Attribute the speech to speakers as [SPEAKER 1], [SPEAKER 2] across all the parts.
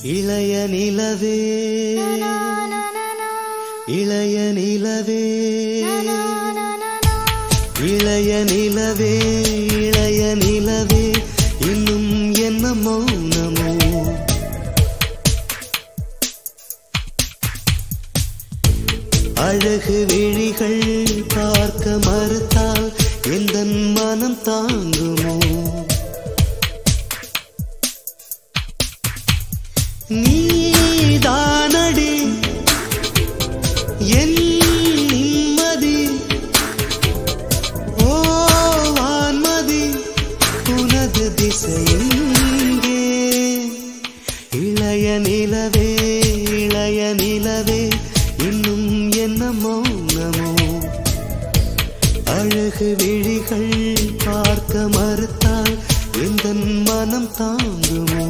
[SPEAKER 1] இளைய நிலவே இளைய நிலவே இளைய நிலவே இளைய நிலவே இன்னும் என்ன மௌனமோ அழகு விழிகள் பார்க்க மறுத்தால் எந்த மனம் தாங்குமோ நீதானடி என் நிம்மதி ஓ வான்மதி உனது திசையெங்கே இளைய நிலவே இளைய நிலவே இன்னும் என்ன மௌனமோ அழகு விழிகள் பார்க்க மறுத்தால் எந்த மனம் தாங்குமோ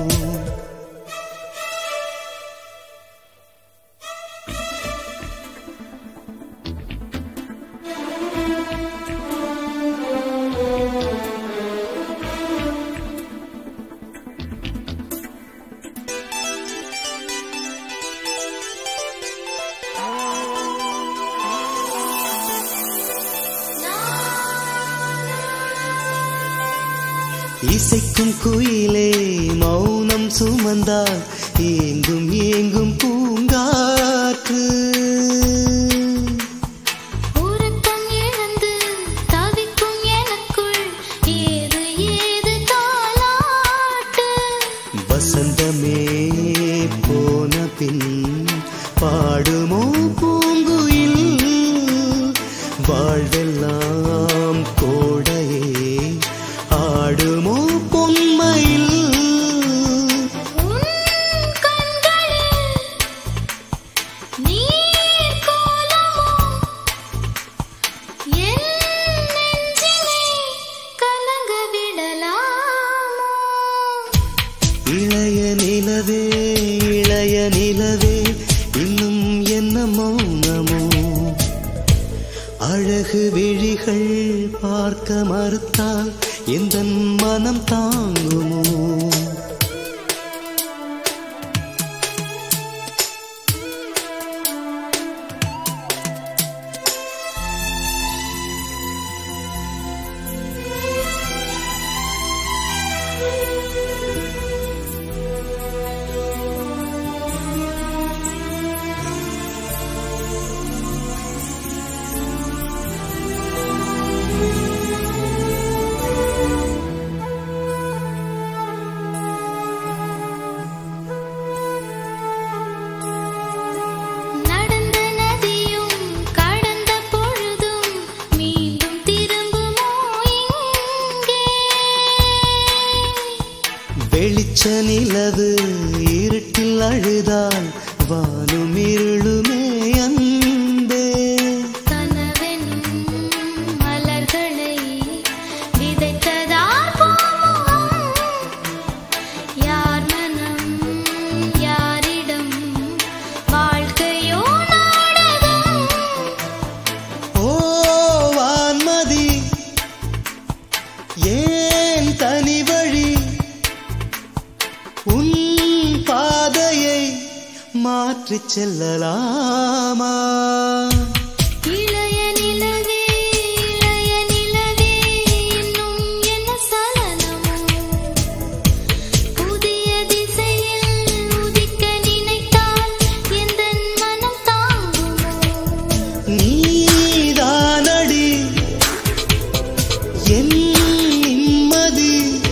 [SPEAKER 1] இசைக்கும் குயிலே மௌனம் சுமந்தால் ஏங்கும் ஏங்கும் பூங்காற்று
[SPEAKER 2] உறக்கம் இழந்து தவிக்கும் எனக்குள் ஏது ஏது தாலாட்டு
[SPEAKER 1] வசந்தமே போன பின் பாடுமோ பூங்குயில் வாழ்வெல்லாம் கோடையே ஆடுமோ பொன்மையில்
[SPEAKER 2] உன் கண்களில் நீர் கோலமோ என் நெஞ்சினை கலங்க விடலாமோ
[SPEAKER 1] இளைய நிலவே இளைய நிலவே இன்னும் என்ன மௌனமோ அழகு விழிகள் பார்க்க மறுத்தால் எந்த மனம் தாங்குமோ
[SPEAKER 2] நடந்த நதியும் கடந்த பொழுதும் மீண்டும் திரும்புமோ இங்கே
[SPEAKER 1] வெளிச்ச நிலவு இருட்டில் அழுதால் வானும் இருளுமே அன்பே
[SPEAKER 2] கனவெனும் மலர்களை விதைத்ததார் பூமுகம் யார் மனம் யாரிடம் வாழ்க்கையோ நாடகம்
[SPEAKER 1] ஓ வான்மதி ஏன் தனி வழி உன் பாதையை மாற்றிச் செல்லலாமா
[SPEAKER 2] இளைய நிலவே இளைய நிலவே இன்னும் என்ன சலனமோ புதிய திசையில் உதிக்க நினைத்தால் எந்த மனம் தாங்குமோ
[SPEAKER 1] நீதானடி என் நிம்மதி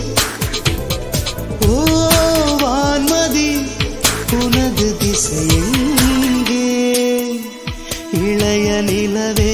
[SPEAKER 1] ஓ வான்மதி உனது திசையெங்கே இளைய நிலவே